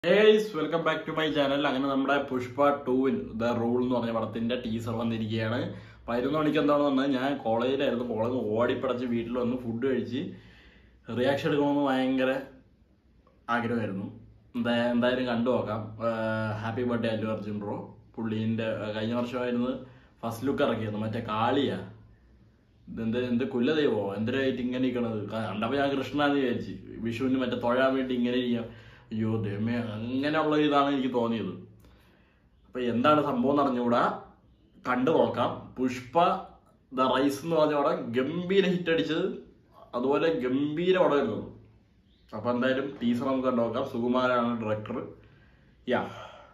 guys welcome back to my channel അങ്ങനെ നമ്മുടെ Pushpa ടൂവിൻ the rule എന്ന് പറഞ്ഞ പടത്തിന്റെ ടീസർ വന്നിരിക്കുകയാണ് പതിനൊന്ന് മണിക്ക് എന്താണ് വന്നത് ഞാൻ കോളേജിലായിരുന്നു കോളേജ് ഓടിപ്പടച്ച് വീട്ടിൽ വന്ന് ഫുഡ് കഴിച്ച് റിയാക്ഷൻ എടുക്കണമെന്ന് ഭയങ്കര ആഗ്രഹമായിരുന്നു എന്താ എന്തായാലും കണ്ടു നോക്കാം happy birthday Allu Arjun bro പുള്ളീൻ്റെ കഴിഞ്ഞ വർഷമായിരുന്നു ഫസ്റ്റ് ലുക്ക് ഇറക്കിയത് മറ്റേ കാളിയാ എന്ത് എന്ത് കുലദൈവോ എന്തിനായിട്ട് ഇങ്ങനെ ഇരിക്കണത് കണ്ടപ്പോ ഞാൻ കൃഷ്ണാന്ന് വിചാരിച്ചു വിഷുവിന് മറ്റേ തൊഴാൻ വേണ്ടി ഇങ്ങനെ ചെയ്യാം അയ്യോ ദൈവമേ അങ്ങനെയുള്ള ഇതാണ് എനിക്ക് തോന്നിയത് അപ്പൊ എന്താണ് സംഭവം എന്ന് അറിഞ്ഞുകൂടാ കണ്ടു നോക്കാം പുഷ്പ ദ റൈസ് എന്ന് പറഞ്ഞ പടം ഗംഭീര ഹിറ്റ് അടിച്ചത് അതുപോലെ ഗംഭീര പടമായിരുന്നു അപ്പൊ എന്തായാലും ടീച്ചർ നമുക്ക് കണ്ടു നോക്കാം സുകുമാരാണ് ഡയറക്ടർ യാ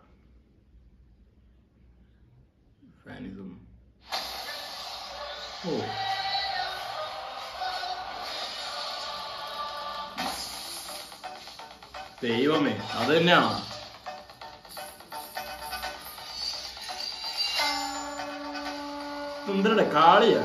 ഫാനിസം ഓ ദൈവമേ അത് തന്നെയാണോ എന്തിനടെ കാളിയാ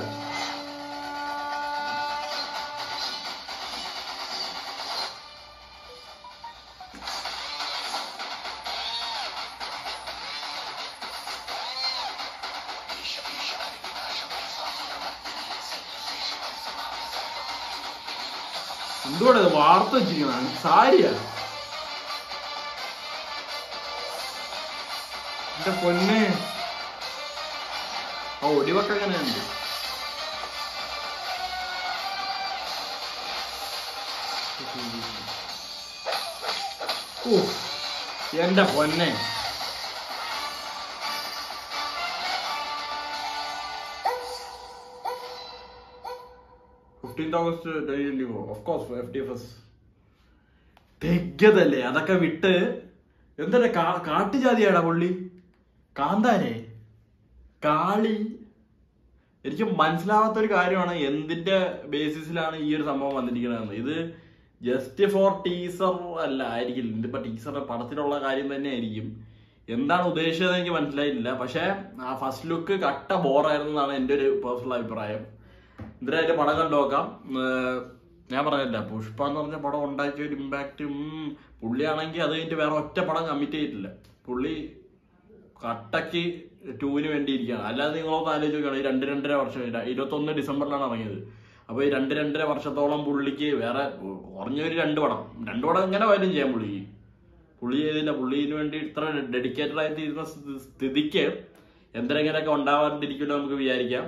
എന്തുവാണ് ഇത് വാർത്ത വെച്ചിരിക്കുന്നത് സാരിയാ എന്റെ പൊന്നെ ആ ഒടിവൊക്കെ എങ്ങനെയുണ്ട് ഓ എന്റെ പൊന്നെ fifteenth August twenty four of course F T F S തെഗ്ഗതല്ലേ അതൊക്കെ വിട്ട് എന്താ കാട്ടുജാതിയാടാ പുള്ളി കാന്താരെ കാളി എനിക്ക് മനസ്സിലാവാത്ത ഒരു കാര്യമാണ് എന്തിന്റെ ബേസിസിലാണ് ഈ ഒരു സംഭവം വന്നിരിക്കണതെന്ന് ഇത് ജസ്റ്റ് ഫോർ ടീസർ അല്ല ആയിരിക്കില്ല ഇതിപ്പോ ടീസറിന്റെ പടത്തിലുള്ള കാര്യം തന്നെ ആയിരിക്കും എന്താണ് ഉദ്ദേശിച്ചത് എനിക്ക് മനസ്സിലായില്ല പക്ഷെ ആ ഫസ്റ്റ് ലുക്ക് കട്ട ബോറായിരുന്നു എന്നാണ് എൻ്റെ ഒരു പേഴ്സണൽ അഭിപ്രായം ഇതിനായിട്ട് പടം കണ്ടു നോക്കാം ഏർ ഞാൻ പറഞ്ഞില്ല പുഷ്പ എന്ന് പറഞ്ഞ പടം ഉണ്ടാക്കിയ ഒരു ഇമ്പാക്റ്റ് പുള്ളിയാണെങ്കിൽ അത് കഴിഞ്ഞിട്ട് വേറെ ഒറ്റ പടം കമ്മിറ്റ് ചെയ്തിട്ടില്ല പുള്ളി കട്ടക്ക് ടൂവിന് വേണ്ടി ഇരിക്കുകയാണ് അല്ലാതെ നിങ്ങളൊന്ന് ആലോചിച്ച് നോക്കുകയാണ് ഈ രണ്ട് രണ്ടര വർഷം ഇര- ഇരുപത്തൊന്ന് ഡിസംബറിലാണ് ഇറങ്ങിയത് അപ്പൊ ഈ രണ്ട് രണ്ടര വർഷത്തോളം പുള്ളിക്ക് വേറെ കുറഞ്ഞൊരു രണ്ട് പടം രണ്ട് പടം എങ്ങനെ പോയാലും ചെയ്യാം പുള്ളിക്ക് പുള്ളി ചെയ്തില്ല പുള്ളിന് വേണ്ടി ഇത്ര ഡെഡിക്കേറ്റഡ് ആയിട്ട് ഇരുന്ന സ്ഥി- സ്ഥിതിക്ക് എന്തെങ്കിലുമൊക്കെ ഉണ്ടാവാണ്ടിരിക്കുമല്ലോ നമുക്ക് വിചാരിക്കാം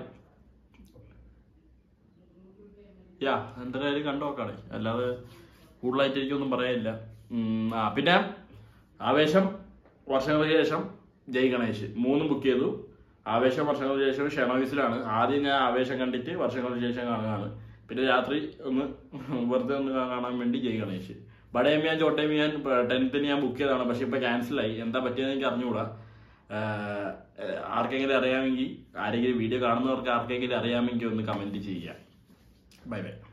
യാ എന്തായാലും കണ്ടു നോക്കാണേ അല്ലാതെ കൂടുതലായിട്ട് എനിക്കൊന്നും പറയാനില്ല ഉം, ആ പിന്നെ ആവേശം വർഷങ്ങൾക്ക് ശേഷം ജയ് ഗണേഷ് മൂന്നും ബുക്ക് ചെയ്തു ആവേശം വർഷങ്ങൾക്ക് ശേഷം ഷെണോയിസിലാണ് ആദ്യം ഞാൻ ആവേശം കണ്ടിട്ട് വർഷങ്ങൾക്ക് ശേഷം കാണുകയാണ് പിന്നെ രാത്രി ഒന്ന് വെറുതെ ഒന്ന് കാണാൻ വേണ്ടി ജയ് ഗണേഷ് ബടയമിയാൻ ചോട്ടയമിയാൻ ടെൻത്തിന് ഞാൻ ബുക്ക് ചെയ്തതാണ് പക്ഷെ ഇപ്പൊ ക്യാൻസലായി എന്താ പറ്റിയെന്ന് എനിക്ക് അറിഞ്ഞുകൂടാ ആഹ്, ആർക്കെങ്കിലും അറിയാമെങ്കിൽ ആരെങ്കിലും വീഡിയോ കാണുന്നവർക്ക് ആർക്കെങ്കിലും അറിയാമെങ്കിൽ ഒന്ന് കമന്റ് ചെയ്യുക ബൈ ബൈ